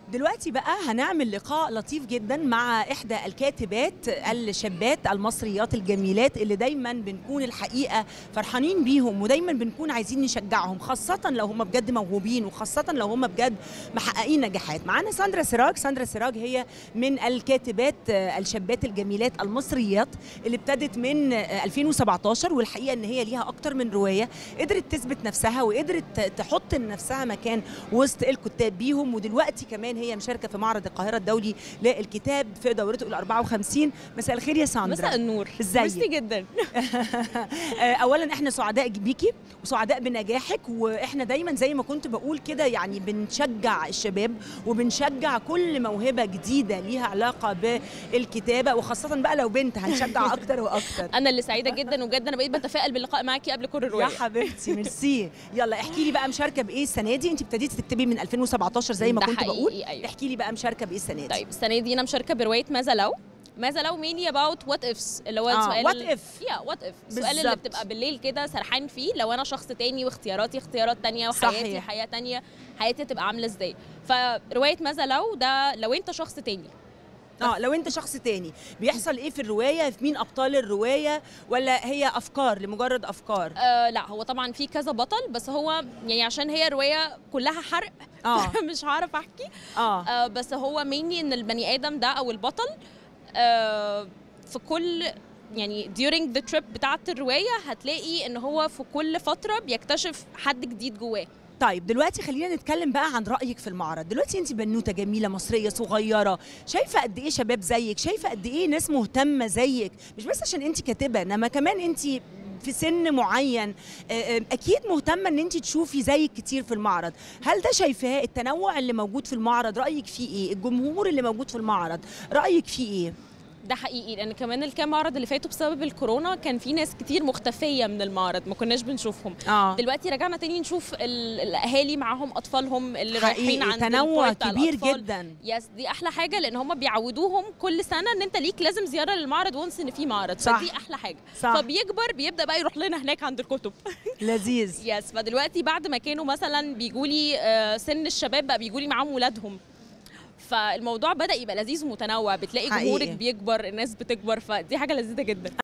دلوقتي بقى هنعمل لقاء لطيف جدا مع احدى الكاتبات الشابات المصريات الجميلات اللي دايما بنكون الحقيقه فرحانين بيهم ودايما بنكون عايزين نشجعهم خاصه لو هم بجد موهوبين وخاصه لو هم بجد محققين نجاحات معانا ساندرا سراج ساندرا سراج هي من الكاتبات الشابات الجميلات المصريات اللي ابتدت من 2017 والحقيقه ان هي ليها اكتر من روايه قدرت تثبت نفسها وقدرت تحط لنفسها مكان وسط الكتاب بيهم ودلوقتي كمان هي مشاركه في معرض القاهره الدولي للكتاب في دورته ال 54 مساء الخير يا ساندرا مساء النور ازيك ميرسي جدا اولا احنا سعداء بيكي وسعداء بنجاحك واحنا دايما زي ما كنت بقول كده يعني بنشجع الشباب وبنشجع كل موهبه جديده ليها علاقه بالكتابه وخاصه بقى لو بنت هنشجع اكتر واكتر انا اللي سعيده جدا وبجد انا بقيت بتفائل باللقاء معاكي قبل كل روايه يا حبيبتي ميرسي يلا احكي لي بقى مشاركه بايه السنه دي انت ابتديتي تكتبي من 2017 زي ما ده كنت حقيقي، بقول أيوة. احكي لي بقى مشاركه بايه السنه دي طيب السنه دي انا مشاركه بروايه ماذا لو ماذا لو ميني اباوت وات افس اللي هو آه، السؤال what if. يا وات اف السؤال اللي بالظبط. بتبقى بالليل كده سرحان فيه لو انا شخص تاني واختياراتي اختيارات تانية وحياتي صحيح. حياه تانية حياتي تبقى عامله ازاي فروايه ماذا لو ده لو انت شخص تاني اه لو انت شخص تاني بيحصل ايه في الروايه في مين ابطال الروايه ولا هي افكار لمجرد افكار آه لا هو طبعا في كذا بطل بس هو يعني عشان هي روايه كلها حرق اه مش هعرف احكي اه آه بس هو ميني ان البني ادم ده او البطل آه في كل يعني during the trip بتاعت الروايه هتلاقي ان هو في كل فتره بيكتشف حد جديد جواه طيب دلوقتي خلينا نتكلم بقى عن رايك في المعرض دلوقتي انت بنوته جميله مصريه صغيره شايفه قد ايه شباب زيك شايفه قد ايه ناس مهتمه زيك مش بس عشان انت كاتبه انما كمان انت في سن معين آه، آه، اكيد مهتمه ان انت تشوفي زيك كتير في المعرض هل ده شايفاه التنوع اللي موجود في المعرض رايك فيه ايه الجمهور اللي موجود في المعرض رايك فيه ايه ده حقيقي لان كمان الكام معرض اللي فاتوا بسبب الكورونا كان في ناس كتير مختفيه من المعرض ما كناش بنشوفهم اه دلوقتي رجعنا تاني نشوف ال- الاهالي معاهم اطفالهم اللي رايحين حقيقي عند تنوع البوينت بتاع كبير الأطفال. جدا يس دي احلى حاجه لان هم بيعودوهم كل سنه ان انت ليك لازم زياره للمعرض وانس ان في معرض صح. فدي احلى حاجه صح. فبيكبر بيبدا بقى يروح لنا هناك عند الكتب لذيذ يس فدلوقتي بعد ما كانوا مثلا بيجوا لي آه، سن الشباب بقى بيجوا لي معاهم ولادهم فالموضوع بدا يبقى لذيذ ومتنوع بتلاقي حقيقي. جمهورك بيكبر الناس بتكبر فدي حاجه لذيذه جدا